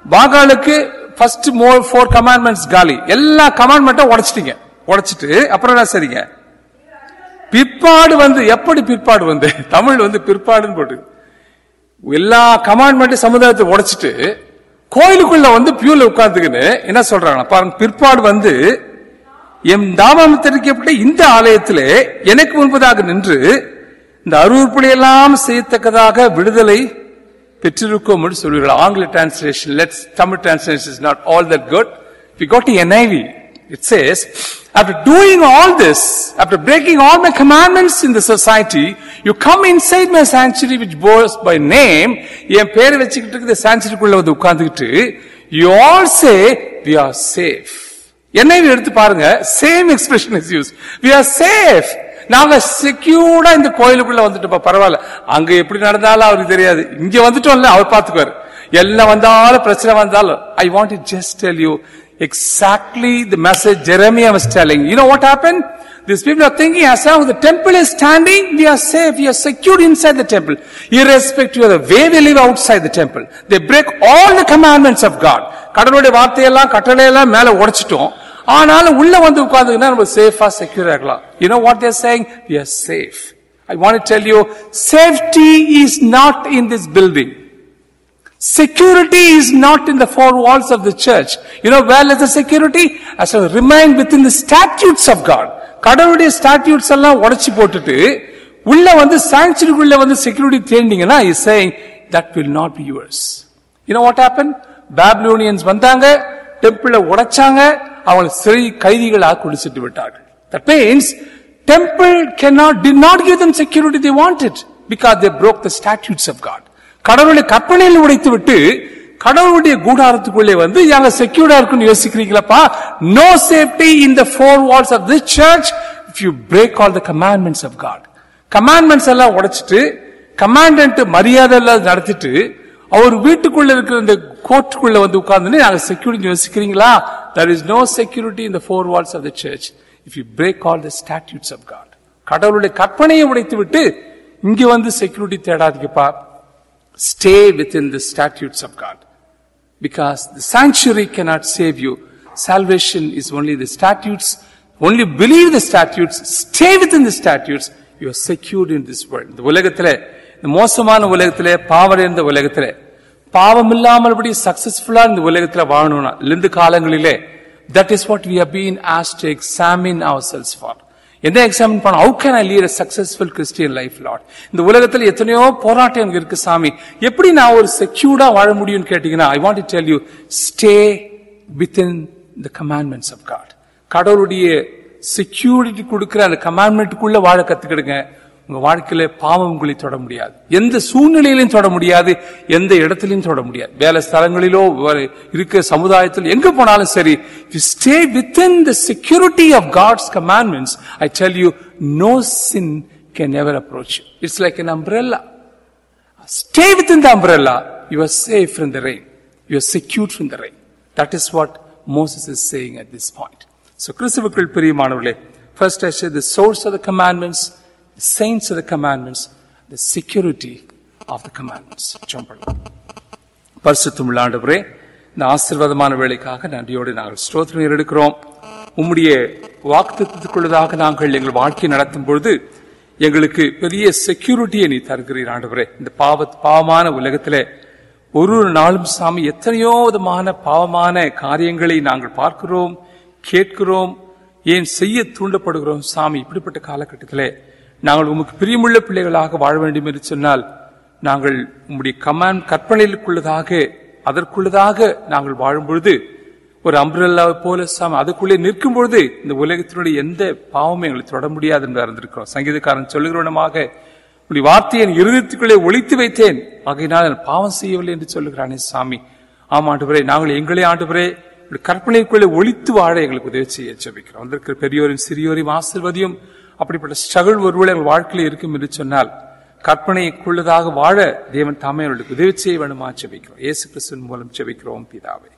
பாகாலுக்கு first more four commandments காலி எல்லா கமாண்ட்மெண்ட்டும் உடைச்சிட்டீங்க உடைச்சிட்டு அப்புறம் என்ன சரிங்க பிற்பாடு வந்து எப்படி பிற்பாடு வந்து தமிழ் வந்து பிற்பாடுன்னு போட்டு எல்லா கமாண்ட்மெண்ட் சமுதாயத்தை உடைச்சிட்டு கோயிலுக்குள்ள வந்து பியூல உட்கார்ந்துக்கின்னு என்ன சொல்றாங்க பாருங்க பிற்பாடு வந்து எம் தாமம் தெரிவிக்கப்பட்ட இந்த ஆலயத்திலே எனக்கு முன்பதாக நின்று இந்த அருவறுப்புகளை எல்லாம் செய்யத்தக்கதாக விடுதலை பெற்றிருக்கோம் என்று சொல்வீர்கள் ஆங்கில translation let's Tamil translation is not all that good we got NIV it says after doing all this after breaking all my commandments in the society you come inside my sanctuary which bears by name என் பேரை வச்சுக்கிட்டு இருக்கிற சாங்சுரிக்குள்ள வந்து உட்கார்ந்துக்கிட்டு you all say we are safe NIV எடுத்து பாருங்க same expression is use we are safe நாங்க செக்யூர்டா இந்த கோயிலுக்குள்ள வந்துட்டு பரவாயில்ல அங்க எப்படி நடந்தாலும் அவருக்கு தெரியாது இங்க வந்துட்டோம்ல அவர் பாத்துக்குவாரு எல்லாம் வந்தாலும் பிரச்சனை வந்தாலும் I want to just tell you exactly the message Jeremiah was telling you know what happen These people are thinking as long as the temple is standing, we are safe, we are secured inside the temple. Irrespective of the way we live outside the temple. They break all the commandments of God. கடவுளுடைய வார்த்தையெல்லாம் கட்டளையெல்லாம் மேல உடைச்சிட்டோம் ஆனாலும் உள்ள வந்து உட்கார்ந்துங்கன்னா நம்ம சேஃபா secure ஆகலாம் you know what they're saying we are safe I want to tell you safety is not in this building Security is not in the four walls of the church. You know where is the security? As to remain within the statutes of God. கடவுளுடைய statutes எல்லாம் உடைச்சு போட்டுட்டு உள்ள வந்து சாங்சுரிக்குள்ள வந்து security தேடிங்கன்னா is saying that will not be yours you know what happen Babylonians வந்தாங்க டெம்பிள உடைச்சாங்க அவங்களை சிறை கைதிகளாக குடிச்சிட்டு விட்டார்கள் that means temple cannot did not give them security they wanted because they broke the statutes of God கடவுளுடைய கற்பனையில் உடைத்து விட்டு கடவுளுடைய கூடாரத்துக்குள்ளே வந்து யாங்க செக்யூர்டா இருக்குன்னு யோசிக்கிறீங்களப்பா no safety in the four walls of the church if you break all the commandments of God commandments எல்லாம் உடைச்சிட்டு கமாண்டன்ட் மரியாதை எல்லாம் நடத்திட்டு அவர் வீட்டுக்குள்ள இருக்கிற இந்த கோர்ட்டுக்குள்ள வந்து உட்கார்ந்து நாங்க செக்யூரிட்டி யோசிக்கிறீங்களா there is no security in the four walls of the church if you break all the statutes of God கடவுளுடைய கற்பனையை உடைத்து விட்டு இங்க வந்து செக்யூரிட்டி தேடாதீங்கப்பா stay within the statutes of God. Because the sanctuary cannot save you. Salvation is only the statutes. Only believe the statutes, stay within the statutes, you are secured in this world. இந்த உலகத்திலே இந்த மோசமான உலகத்திலே பாவம் இருந்த உலகத்திலே பாவம் இல்லாமல்படி சக்சஸ்ஃபுல்லா இந்த உலகத்துல வாழணும்னா இருந்து காலங்களிலே that is what we have been asked to examine ourselves for. என்ன எக்ஸாமின் பண்ண how can I lead successful Christian life லாட் இந்த உலகத்தில் எத்தனையோ போராட்டம் எனக்கு இருக்கு சாமி எப்படி நான் ஒரு செக்யூர்டா வாழ முடியும்னு கேட்டீங்கன்னா I want to tell you stay within the commandments of God கடவுளுடைய செக்யூரிட்டி கொடுக்கிற அந்த கமாண்ட்மெண்ட்டுக்குள்ள வாழ கத்துக்கிடுங்க உங்க வாழ்க்கையில பாவம் உங்களை தொட முடியாது எந்த சூழ்நிலையிலும் தொட முடியாது எந்த இடத்திலையும் தொட முடியாது வேலை ஸ்தலங்களிலோ வேற இருக்கிற சமுதாயத்தில் எங்க போனாலும் சரி you stay within the security of God's commandments I tell you no sin can never approach it's like an umbrella Stay within the umbrella. You are safe from the rain. You are secured from the rain. That is what Moses is saying at this point. So, கிறிஸ்துவுக்குள் பிரியமானவர்களே first I said the source of the commandments, the saints of the commandments, the security of the commandments. ஜெபம் பண்ணுவோம். பரிசுத்தமுள்ள ஆண்டவரே இந்த ஆசீர்வாதமான வேலைக்காக நன்றியோடு நாங்கள் ஸ்தோத்திரம் எடுக்கிறோம் உம்முடைய வாக்குத்தத்துக்குள்ளதாக நாங்கள் எங்கள் வாழ்க்கையை நடத்தும் பொழுது எங்களுக்கு பெரிய செக்யூரிட்டியை நீ தருகிறீர் ஆண்டவரே இந்த பாவ பாவமான உலகத்திலே ஒரு ஒரு நாளும் சாமி எத்தனையோ விதமான பாவமான காரியங்களை நாங்கள் பார்க்கிறோம் கேட்கிறோம் ஏன் செய்ய தூண்டப்படுகிறோம் சாமி இப்படிப்பட்ட காலகட்டத்திலே நாங்கள் உமக்கு பிரியமுள்ள பிள்ளைகளாக வாழ வேண்டும் என்று சொன்னால் நாங்கள் உம்முடைய கமான் கற்பனைகளுக்குள்ளதாக அதற்குள்ளதாக நாங்கள் வாழும் பொழுது ஒரு அம்பிரல்லாவை போல சாமி அதுக்குள்ளே நிற்கும் பொழுது இந்த உலகத்தினுடைய எந்த பாவமும் எங்களை தொட முடியாது என்று அறிந்திருக்கிறோம் சங்கீதக்காரன் சொல்லுகிறவனமாக உடைய வார்த்தையை என் இருதயத்துக்குள்ளே ஒழித்து வைத்தேன் ஆகையினால் நான் பாவம் செய்யவில்லை என்று சொல்லுகிறானே சாமி ஆமா ஆண்டுவரே நாங்கள் எங்களே ஆண்டுவரே உடைய கற்பனைக்குள்ளே ஒழித்து வாழ எங்களுக்கு உதவி செய்ய ஜெபிக்கிறோம் வந்திருக்கிற பெரியோரையும் சிறியோரையும் ஆசிர்வதியும் அப்படிப்பட்ட ஸ்ட்ரகிள் ஒருவேளை எங்கள் வாழ்க்கையில் இருக்கும் என்று சொன்னால் கற்பனைக்குள்ளதாக வாழ தேவன் தாமே அவர்களுக்கு உதவி செய்ய வேண்டுமா ஜெபிக்கிறோம் இயேசு கிறிஸ்துவின் மூலம் ஜெபிக்கிறோம் பிதாவே